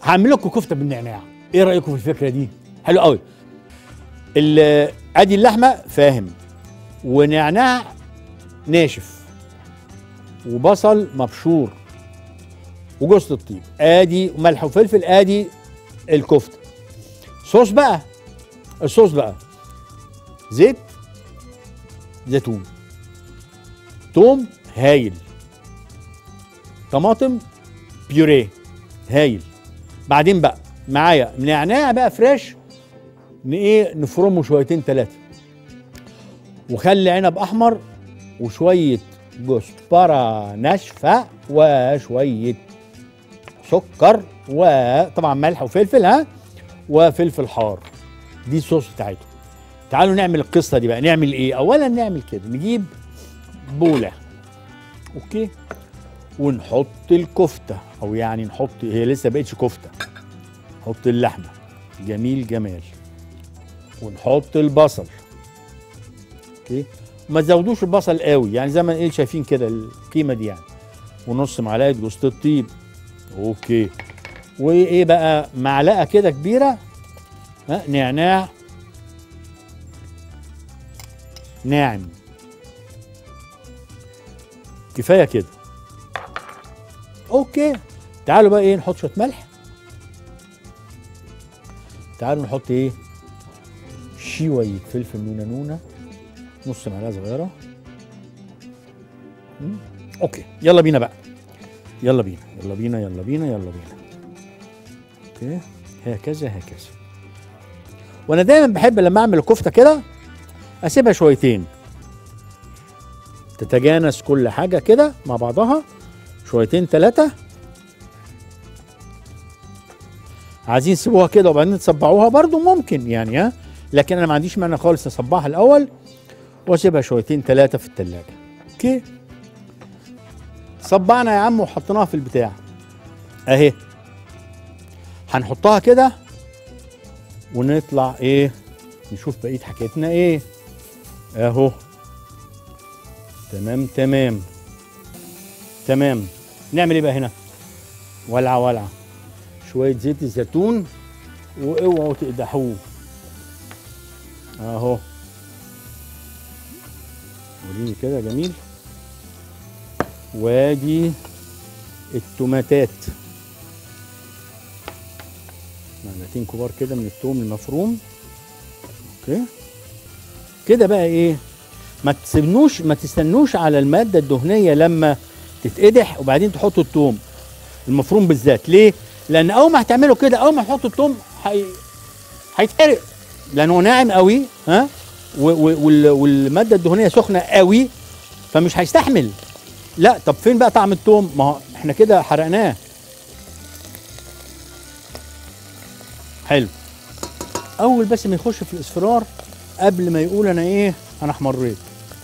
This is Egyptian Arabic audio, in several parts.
هعمل لكم كفته بالنعناع ايه رايكم في الفكره دي حلو قوي ال- ادي اللحمه فاهم ونعناع ناشف وبصل مبشور وجوز الطيب ادي ملح وفلفل ادي الكفته صوص بقى الصوص بقى زيت زيتون توم هايل طماطم بيوريه هايل بعدين بقى معايا نعناع بقى فريش ن- ايه نفرمه شويتين ثلاثه وخلي عنب احمر وشويه كزبره ناشفه وشويه سكر وطبعا ملح وفلفل ها وفلفل حار دي الصوص بتاعته تعالوا نعمل القصه دي بقى نعمل ايه اولا نعمل كده نجيب بوله اوكي ونحط الكفته او يعني نحط هي لسه بقتش كفته نحط اللحمه جميل جمال ونحط البصل اوكي ما تزودوش البصل قوي يعني زي ما ايه شايفين كده القيمه دي يعني ونص معلقه جوز الطيب اوكي وايه بقى معلقه كده كبيره ها نعناع ناعم كفايه كده اوكي تعالوا بقى ايه نحط شويه ملح تعالوا نحط ايه شويه فلفل نونه نونه نص معلقه صغيره مم. اوكي يلا بينا بقى يلا بينا يلا بينا يلا بينا يلا بينا اوكي هكذا هكذا وانا دايما بحب لما اعمل الكفته كده اسيبها شويتين تتجانس كل حاجه كده مع بعضها شويتين ثلاثه عايزين تسيبوها كده وبعدين تصبعوها برضو ممكن يعني ها لكن انا ما عنديش مانع خالص اصبعها الاول واسيبها شويتين ثلاثه في الثلاجه اوكي صبعنا يا عم وحطيناها في البتاع اهي هنحطها كده ونطلع ايه نشوف بقيه حكايتنا ايه اهو تمام تمام تمام نعمل ايه بقى هنا ولع ولع شويه زيت الزيتون واوعوا تقدحوه اهو وريني كده جميل وادي التوماتات معلقتين كبار كده من التوم المفروم اوكي كده بقى ايه ما تسيبنوش ما تستنوش على الماده الدهنيه لما تتقدح وبعدين تحطوا التوم المفروم بالذات ليه لان اول ما هتعملوا كده اول ما تحطوا التوم هي... هيتحرق لانه ناعم قوي ها و... و... وال... والماده الدهنيه سخنه قوي فمش هيستحمل لا طب فين بقى طعم التوم ما هو احنا كده حرقناه حلو اول بس ما يخش في الاصفرار قبل ما يقول انا ايه انا احمريت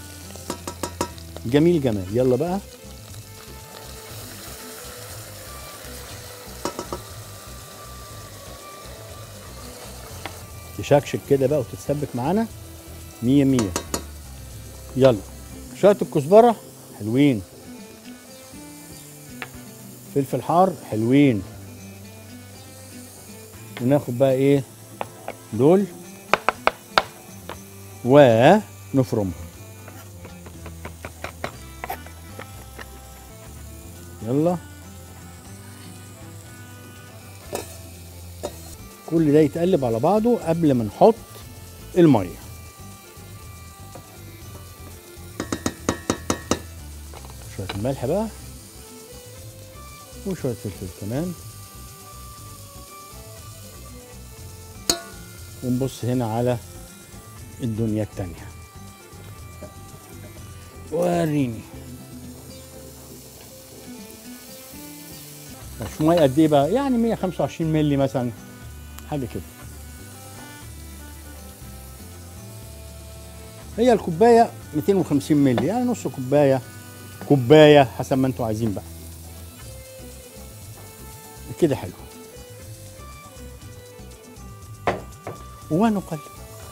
جميل جمال يلا بقى تشكشك كده بقى وتتسبك معانا مية مية يلا شوية الكزبرة حلوين فلفل حار حلوين وناخد بقى ايه دول ونفرمهم يلا كل ده يتقلب على بعضه قبل ما نحط الميه شويه الملح بقى وشويه فلفل كمان ونبص هنا على الدنيا التانية وريني مش ميه قد ايه بقى يعني 125 مللي مثلا حاجه كده هي الكوبايه 250 مللي يعني نص كوبايه كوبايه حسب ما انتوا عايزين بقى كده حلو ونقلب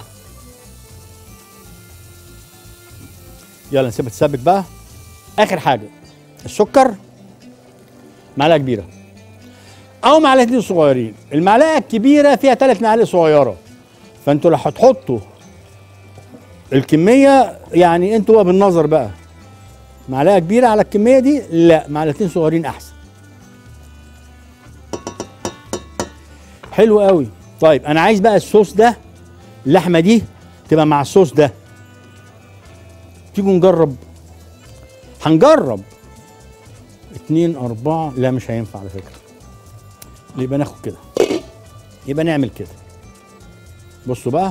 يلا نسيبها تسبك بقى اخر حاجه السكر معلقه كبيره او معلقتين صغيرين المعلقه الكبيره فيها ثلاث معالق صغيره فانتوا لو هتحطوا الكميه يعني انتوا بقى بالنظر بقى معلقه كبيره على الكميه دي لا معلقتين صغيرين احسن حلو قوي طيب انا عايز بقى الصوص ده اللحمه دي تبقى مع الصوص ده تيجوا نجرب هنجرب اتنين اربعة لا مش هينفع على فكرة يبقى ناخد كده يبقى نعمل كده بصوا بقى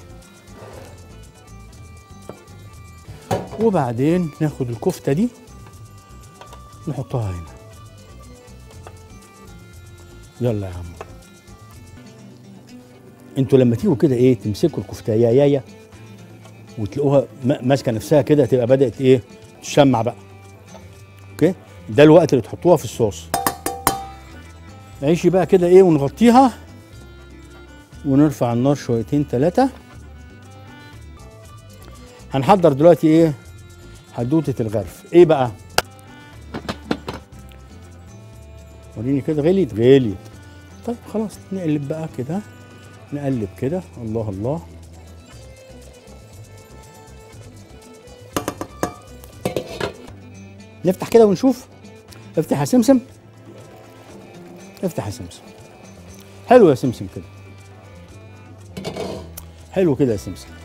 وبعدين ناخد الكفتة دي نحطها هنا يلا يا عم انتوا لما تيجوا كده ايه تمسكوا الكفتايه يايا وتلاقوها م- ماسكه نفسها كده تبقى بدات ايه تشمع بقى اوكي ده الوقت اللي تحطوها في الصوص عيشي بقى كده ايه ونغطيها ونرفع النار شويتين ثلاثه هنحضر دلوقتي ايه حدوته الغرف ايه بقى وريني كده غليت غليت طيب خلاص نقلب بقى كده نقلب كده الله الله نفتح كده ونشوف افتح يا سمسم افتح يا سمسم حلو يا سمسم كده حلو كده يا سمسم